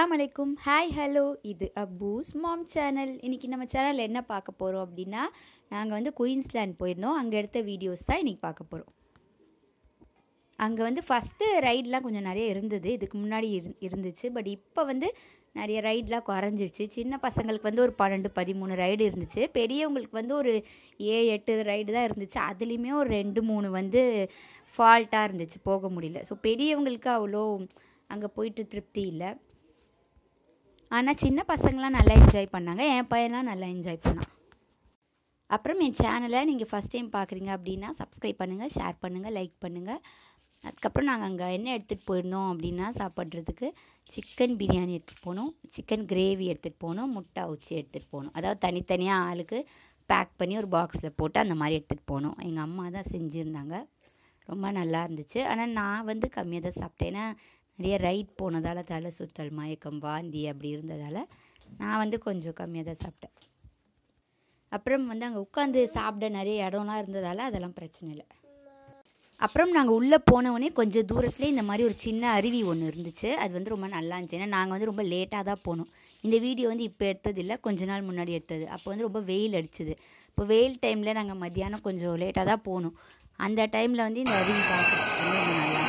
அஸ்ஸலாமு அலைக்கும் hi hello இது அபூஸ் மாம் சேனல் இன்றைக்கி நம்ம சேனலில் என்ன பார்க்க போகிறோம் அப்படின்னா நாங்கள் வந்து குயின்ஸ்லேண்ட் போயிருந்தோம் அங்கே எடுத்த வீடியோஸ் தான் இன்றைக்கி பார்க்க போகிறோம் அங்கே வந்து ஃபஸ்ட்டு ரைட்லாம் கொஞ்சம் நிறைய இருந்தது இதுக்கு முன்னாடி இரு இருந்துச்சு பட் இப்போ வந்து நிறைய ரைட்லாம் குறைஞ்சிடுச்சு சின்ன பசங்களுக்கு வந்து ஒரு பன்னெண்டு பதிமூணு ரைடு இருந்துச்சு பெரியவங்களுக்கு வந்து ஒரு ஏழு எட்டு ரைடு தான் இருந்துச்சு அதுலேயுமே ஒரு ரெண்டு மூணு வந்து ஃபால்ட்டாக இருந்துச்சு போக முடியல ஸோ பெரியவங்களுக்கு அவ்வளோ அங்கே போயிட்டு திருப்தி இல்லை ஆனால் சின்ன பசங்களாம் நல்லா என்ஜாய் பண்ணாங்க என் பையன்லாம் நல்லா என்ஜாய் பண்ணான் அப்புறம் என் சேனலை நீங்கள் ஃபஸ்ட் டைம் பார்க்குறீங்க அப்படின்னா சப்ஸ்கிரைப் பண்ணுங்கள் ஷேர் பண்ணுங்கள் லைக் பண்ணுங்கள் அதுக்கப்புறம் நாங்கள் அங்கே என்ன எடுத்துகிட்டு போயிருந்தோம் அப்படின்னா சாப்பிட்றதுக்கு சிக்கன் பிரியாணி எடுத்துகிட்டு போனோம் சிக்கன் கிரேவி எடுத்துகிட்டு போனோம் முட்டை அவிச்சி எடுத்துகிட்டு போனோம் அதாவது தனித்தனியாக ஆளுக்கு பேக் பண்ணி ஒரு பாக்ஸில் போட்டு அந்த மாதிரி எடுத்துகிட்டு போனோம் எங்கள் அம்மா தான் செஞ்சுருந்தாங்க ரொம்ப நல்லா இருந்துச்சு ஆனால் நான் வந்து கம்மியாக தான் சாப்பிட்டேன் ஏன்னா நிறைய ரைட் போனதால் தலை சுத்தல் மயக்கம் வாந்தி அப்படி இருந்ததால் நான் வந்து கொஞ்சம் கம்மியாக தான் சாப்பிட்டேன் அப்புறம் வந்து அங்கே உட்காந்து சாப்பிட நிறைய இடம்லாம் இருந்ததால் அதெல்லாம் பிரச்சனை இல்லை அப்புறம் நாங்கள் உள்ளே போனவொடனே கொஞ்சம் தூரத்துலேயே இந்த மாதிரி ஒரு சின்ன அருவி ஒன்று இருந்துச்சு அது வந்து ரொம்ப நல்லா இருந்துச்சு ஏன்னா நாங்கள் வந்து ரொம்ப லேட்டாக தான் போனோம் இந்த வீடியோ வந்து இப்போ எடுத்தது இல்லை கொஞ்ச நாள் முன்னாடி எடுத்தது அப்போ வந்து ரொம்ப வெயில் அடிச்சுது இப்போ வெயில் டைமில் நாங்கள் மத்தியானம் கொஞ்சம் லேட்டாக தான் போனோம் அந்த டைமில் வந்து இந்த அருவி பார்க்குறதுக்கு வந்து ரொம்ப நல்லா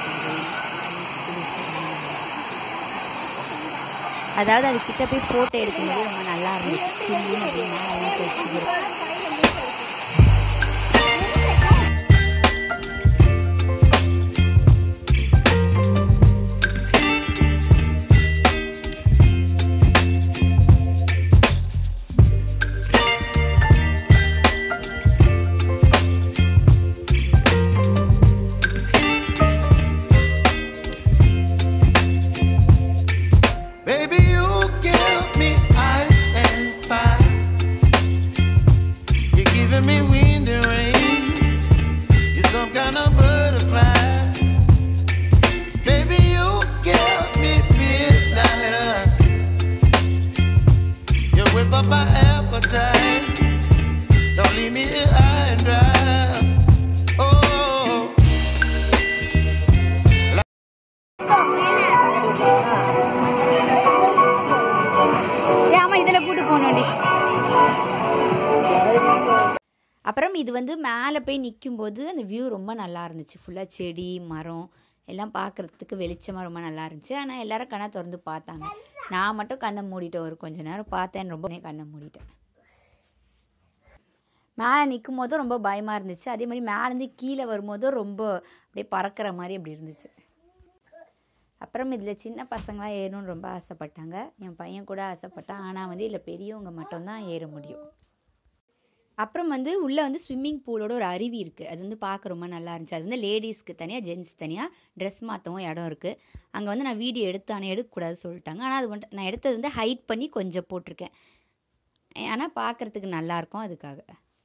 அதாவது அது கிட்ட போய் ஃபோட்டோ எடுக்கும்போது ரொம்ப நல்லா இருந்துச்சு சில்லுன்னு அப்படின்னா வச்சுக்கிறோம் Baby, you give me ice and fire. You're giving me wind and rain. You're some kind of butterfly. Baby, you give me midnight. You whip up my appetite. Don't leave me here high and dry. Oh. ஆமாம் இதில் கூட்டு போனோண்டி அப்புறம் இது வந்து மேலே போய் நிற்கும்போது அந்த வியூ ரொம்ப நல்லா இருந்துச்சு ஃபுல்லாக செடி மரம் எல்லாம் பார்க்குறதுக்கு வெளிச்சமாக ரொம்ப நல்லா இருந்துச்சு ஆனால் எல்லாரும் கண்ணை திறந்து பார்த்தாங்க நான் மட்டும் கண்ணை மூடிட்டேன் ஒரு கொஞ்ச நேரம் பார்த்தேன் ரொம்ப கண்ணை மூடிட்டேன் மேலே நிற்கும் போதும் ரொம்ப பயமாக இருந்துச்சு அதே மாதிரி மேலேருந்து கீழே வரும்போதும் ரொம்ப அப்படியே பறக்கிற மாதிரி அப்படி இருந்துச்சு அப்புறம் இதில் சின்ன பசங்களாம் ஏறணும்னு ரொம்ப ஆசைப்பட்டாங்க என் பையன் கூட ஆசைப்பட்டான் ஆனால் வந்து இதில் பெரியவங்க மட்டும்தான் ஏற முடியும் அப்புறம் வந்து உள்ளே வந்து ஸ்விம்மிங் பூலோட ஒரு அருவி இருக்குது அது வந்து பார்க்க ரொம்ப நல்லா இருந்துச்சு அது வந்து லேடிஸ்க்கு தனியாக ஜென்ஸ் தனியாக ட்ரெஸ் மாற்றவும் இடம் இருக்குது அங்கே வந்து நான் வீடியோ எடுத்து ஆனால் எடுக்கக்கூடாது சொல்லிட்டாங்க ஆனால் அது வந்துட்டு நான் எடுத்தது வந்து ஹைட் பண்ணி கொஞ்சம் போட்டிருக்கேன் ஆனால் பார்க்குறதுக்கு நல்லாயிருக்கும் அதுக்காக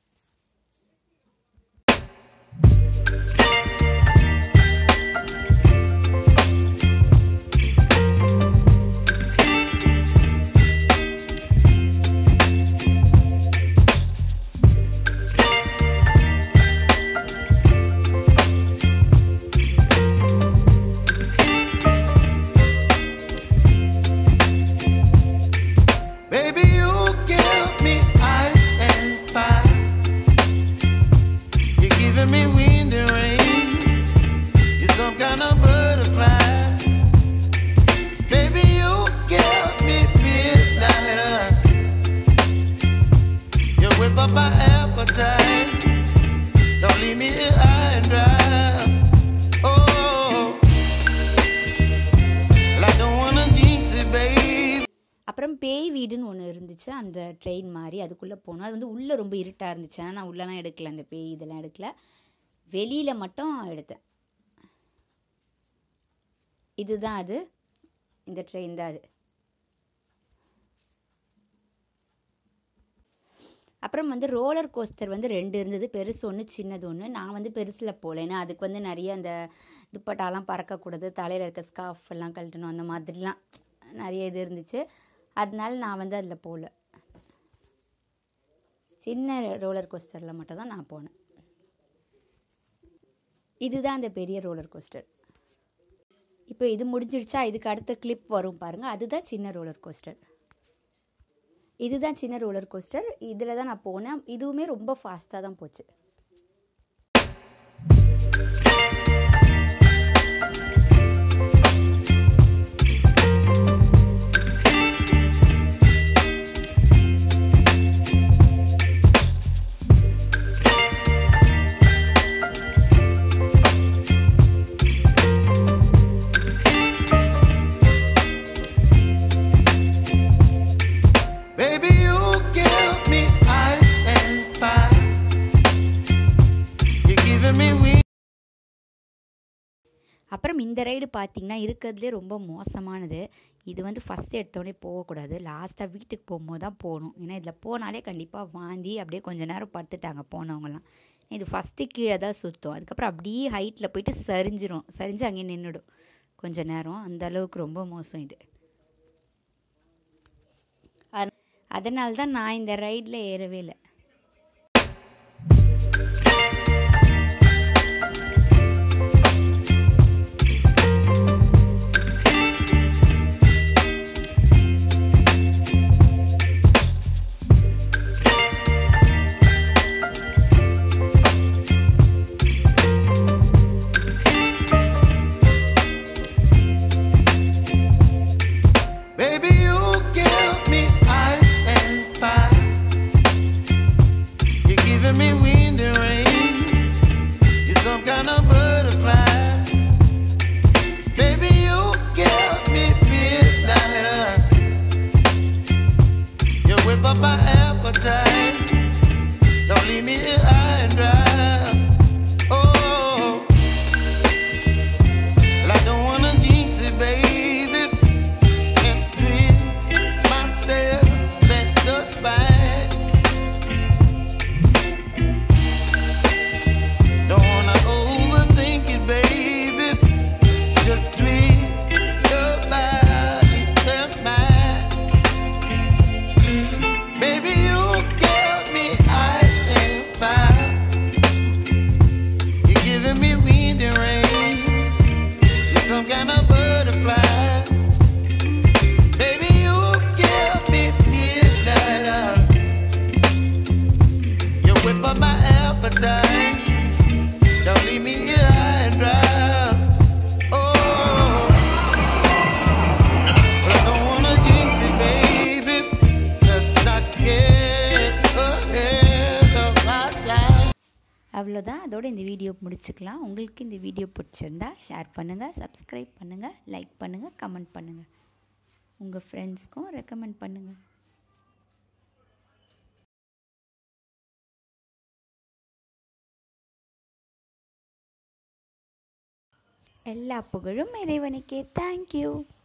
Baby, you give me ice and fire. You're giving me wind and rain. You're some kind of butterfly. Baby, you give me midnight. You whip up my appetite. Don't leave me here high and dry. Oh, well, I don't wanna jinx it, babe. அப்புறம் பேய் வீடுன்னு ஒன்று இருந்துச்சு அந்த train மாதிரி அதுக்குள்ளே போனோம் அது வந்து உள்ளே ரொம்ப இருட்டாக இருந்துச்சு ஆனால் நான் உள்ளெலாம் எடுக்கல அந்த பேய் இதெல்லாம் எடுக்கல வெளியில் மட்டும் எடுத்தேன் இதுதான் அது இந்த ட்ரெயின் தான் அது அப்புறம் வந்து ரோலர் கோஸ்டர் வந்து ரெண்டு இருந்தது பெருசு ஒன்று சின்னது ஒன்று நான் வந்து பெருசில் போகல ஏன்னா அதுக்கு வந்து நிறைய அந்த துப்பட்டாலாம் பறக்கக்கூடாது தலையில் இருக்க ஸ்கார்ஃப் எல்லாம் கழட்டணும் அந்த மாதிரிலாம் நிறைய இது இருந்துச்சு அதனால நான் வந்து அதில் போகல சின்ன ரோலர் கோஸ்டரில் மட்டும் தான் நான் போனேன் இதுதான் அந்த பெரிய ரோலர் கோஸ்டர் இப்போ இது முடிஞ்சிருச்சா இதுக்கு அடுத்த கிளிப் வரும் பாருங்கள் அதுதான் சின்ன ரோலர் கோஸ்டர் இதுதான் சின்ன ரோலர் கோஸ்டர் இதில் தான் நான் போனேன் இதுவுமே ரொம்ப ஃபாஸ்ட்டாக தான் போச்சு Baby, you give me ice and fire. You're giving me wings. அப்புறம் இந்த ரைடு பார்த்தீங்கன்னா இருக்கிறதுலே ரொம்ப மோசமானது இது வந்து ஃபஸ்ட் எடுத்தோடனே போகக்கூடாது லாஸ்ட்டாக வீட்டுக்கு போகும்போது தான் போகணும் ஏன்னா இதில் போனாலே கண்டிப்பாக வாந்தி அப்படியே கொஞ்ச நேரம் படுத்துட்டாங்க போனவங்கலாம் இது ஃபஸ்ட்டு கீழே தான் சுற்றும் அதுக்கப்புறம் அப்படியே ஹைட்டில் போயிட்டு சரிஞ்சிரும் சரிஞ்சு அங்கேயே நின்றுடும் கொஞ்ச நேரம் அந்த அளவுக்கு ரொம்ப மோசம் இது அதனால தான் நான் இந்த ரைடில் ஏறவே இல்லை Baby, you give me ice and fire. You're giving me wind and rain. You're some kind of butterfly. Baby, you give me midnight. You whip up my appetite. Don't leave me here high and dry. Oh, well, I don't wanna jinx it, baby and twist myself at the spine. Don't wanna overthink it, baby. It's just twist your body and mine. Baby, you give me ice and fire. You're giving me wind and rain. You're some kind of butterfly. Baby, you give me midnight oil. You whip up my appetite. Don't leave me here high and dry. Oh, but I don't wanna jinx it, baby. Let's not get ahead of my time. அவ்வளோதான் அதோட இந்த video முடிச்சுக்கலாம் உங்களுக்கு இந்த video பிடிச்சிருந்தா share பண்ணுங்கள் subscribe பண்ணுங்கள் like பண்ணுங்கள் கமெண்ட் பண்ணுங்கள் உங்கள் ஃப்ரெண்ட்ஸ்க்கும் ரெக்கமெண்ட் பண்ணுங்கள் எல்லா புகழும் இறைவனுக்கே தேங்க்யூ